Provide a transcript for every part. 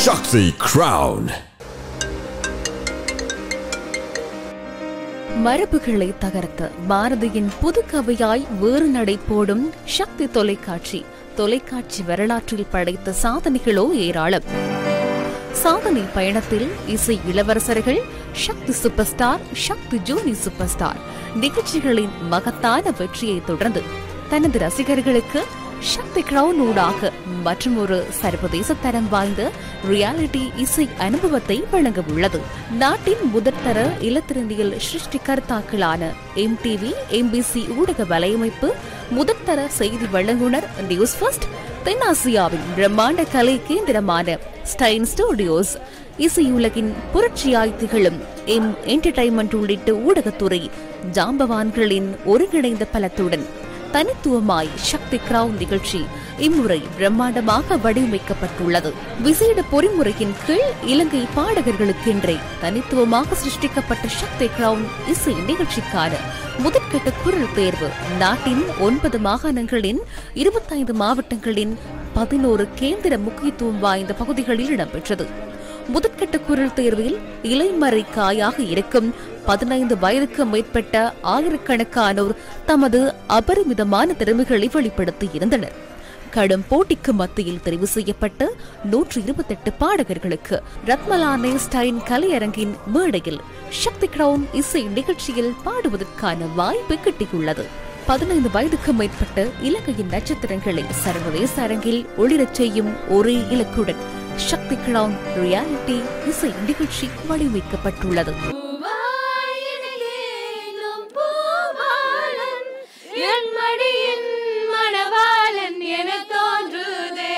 Shakti Crown. மரபுகளை தகர்த்த பாரதியின் புது கவியாய் வேறு நடை போடும் சக்தி தொலைக்காட்சி தொலைக்காட்சி வரலாற்றில் படைத்த சாதனைகளோ ஏராளம் சாதனை பயணத்தில் இசை இளவரசர்கள் Sakthi super star Sakthi junior super star நிகழ்ச்சிகளின் மகத்தான வெற்றியை தொடர்ந்து தனது ரசிகர்களுக்கு சக்தி கிரவுன் ஊடாக மற்றும் ஒரு சர்வதேச தரம் வாய்ந்த ரியாலிட்டி இசை அனுபவத்தை வழங்க உள்ளது நாட்டின் முதற்தர இலத்திரண்டியல் சிருஷ்டி கர்த்தாக்களான எம்டிவி எம்பிசி ஊடக வலையமைப்பு முதற்தர செய்தி வழங்குனர் நியூஸ் ஃபர்ஸ்ட் தென்னாசியாவின் பிரம்மாண்ட கலை கேந்திரமான ஸ்டைன் ஸ்டுடியோஸ் இசையுலகின் புரட்சியாய் திகழும் எம் என்டர்டைன்மெண்ட் உள்ளிட்ட ஊடகத்துறை ஜாம்பவான்களின் ஒருங்கிணைந்த பலத்துடன் தனித்துவமாய் சக்தி கிரவுன் நிகழ்ச்சி இம்முறை பிரம்மாண்டமாக வடிவமைக்கப்பட்டுள்ளது விசேட பொறிமுறையின் கீழ் இலங்கை பாடகர்களுக்கென்றே தனித்துவமாக சிருஷ்டிக்கப்பட்ட சக்தி கிரவுன் இசை நிகழ்ச்சிக்கான முதற்கட்ட குரல் தேர்வு நாட்டின் ஒன்பது மாகாணங்களின் இருபத்தைந்து மாவட்டங்களின் பதினோரு கேந்திர முக்கியத்துவம் வாய்ந்த பகுதிகளில் இடம்பெற்றது முதற்கட்ட குரல் தேர்வில் இலைமறை காயாக இருக்கும் பதினைந்து வயதுக்கு மேற்பட்ட ஆயிரக்கணக்கானோர் தமது அபரிமிதமான திறமைகளை வெளிப்படுத்தி இருந்தனர் கடும் போட்டிக்கு மத்தியில் தெரிவு செய்யப்பட்ட நூற்று இருபத்தெட்டு பாடகர்களுக்கு ரத்மலானே ஸ்டைன் கலையரங்கின் மேடையில் சக்தி கிரவுன் இசை நிகழ்ச்சியில் பாடுவதற்கான வாய்ப்பு கிட்டியுள்ளது பதினைந்து வயதுக்கு மேற்பட்ட இலங்கையின் நட்சத்திரங்களை சர்வதேச அரங்கில் ஒளிரச் செய்யும் ஒரே இலக்குடன் சக்தி கிரவுன் ரியாலிட்டி இசை நிகழ்ச்சி வடிவமைக்கப்பட்டுள்ளது பூவாயினிலேனும் பூவாளன், என் மடியின் மணவாளன் என தோன்றுதே.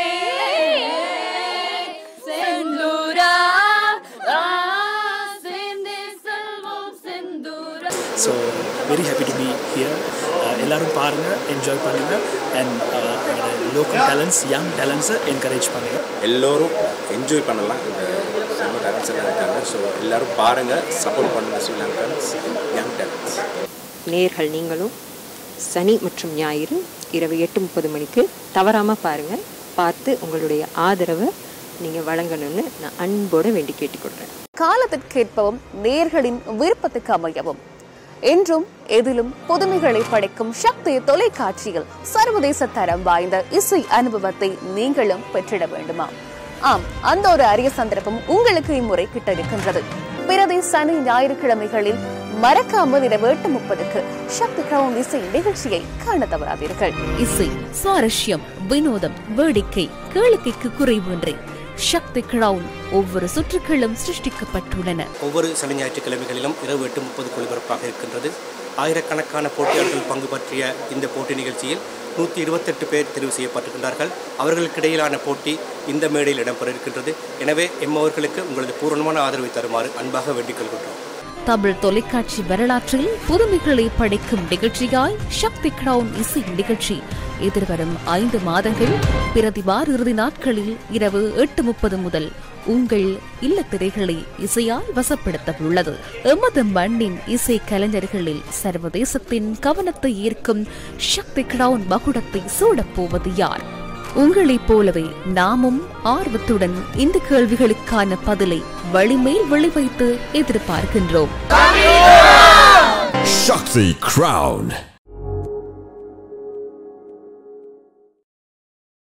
செந்தூரா, ஆ, சேர்ந்தே செல்வோம் செந்தூரா. So very happy to be here எல்லாரும் பாருங்கள் என்ஜாய் பண்ணுங்கள் அண்ட் லோக்கல் டேலண்ட்ஸ் யங் டேலண்ட்ஸை என்கரேஜ் பண்ணுங்கள் எல்லோரும் என்ஜாய் பண்ணலாம் இந்த செம்ம டேலண்ட்ஸ் எல்லாம் இருக்காங்க ஸோ எல்லாரும் பாருங்கள் சப்போர்ட் பண்ணுங்கள் ஸ்ரீலங்கன்ஸ் யங் டேலண்ட்ஸ் நேர்கள் நீங்களும் சனி மற்றும் ஞாயிறு இரவு எட்டு முப்பது மணிக்கு தவறாமல் பாருங்கள் பார்த்து உங்களுடைய ஆதரவை நீங்கள் வழங்கணும்னு நான் அன்போடு வேண்டி கேட்டுக்கொள்கிறேன் காலத்திற்கேற்பவும் நேர்களின் விருப்பத்துக்கு அமையவும் என்றும் எதிலும் புதுமைகளை படைக்கும் சக்தி தொலைக்காட்சியில் சர்வதேச தரம் வாய்ந்த இசை அனுபவத்தை நீங்களும் பெற்றிட வேண்டுமா ஆம் அந்த ஒரு அரிய சந்தர்ப்பம் உங்களுக்கு இம்முறை கிட்ட இருக்கின்றது பிரதி சனி ஞாயிற்றுக்கிழமைகளில் மறக்காமல் இரவு எட்டு முப்பதுக்கு சக்தி கிரவுன் இசை நிகழ்ச்சியை காண தவறாதீர்கள் இசை சுவாரஸ்யம் வினோதம் வேடிக்கை கேளிக்கைக்கு குறைவின்றி சக்தி கிரவுன் ஒவ்வொரு சுற்றுக்களும் சிருஷ்டிக்கப்பட்டுள்ளன ஒவ்வொரு சனி ஞாயிற்றுக்கிழமைகளிலும் இரவு எட்டு முப்பது ஒளிபரப்பாக இருக்கின்றது ஆயிரக்கணக்கான போட்டியாளர்கள் பங்கு பற்றிய இந்த போட்டி நிகழ்ச்சியில் நூற்றி இருபத்தெட்டு பேர் தெரிவு செய்யப்பட்டிருக்கின்றார்கள் அவர்களுக்கிடையிலான போட்டி இந்த மேடையில் இடம்பெற இருக்கின்றது எனவே எம்மவர்களுக்கு உங்களது பூரணமான ஆதரவை தருமாறு அன்பாக வேண்டிக் கொள்கின்றோம் தமிழ் தொலைக்காட்சி வரலாற்றில் புதுமைகளை படைக்கும் நிகழ்ச்சியாய் சக்தி கிரவுன் இசை நிகழ்ச்சி எதிர்வரும் ஐந்து மாதங்கள் பிரதி வார இறுதி நாட்களில் இரவு எட்டு முப்பது முதல் உங்கள் இல்லத்திரைகளை இசையால் வசப்படுத்த உள்ளது எமது மண்ணின் இசை கலைஞர்களில் சர்வதேசத்தின் கவனத்தை ஈர்க்கும் சக்தி கிரவுன் மகுடத்தை சூடப் போவது யார் உங்களைப் போலவே நாமும் ஆர்வத்துடன் இந்த கேள்விகளுக்கான பதிலை வழிமேல் வெளிவைத்து எதிர்பார்க்கின்றோம் Shakti Crown.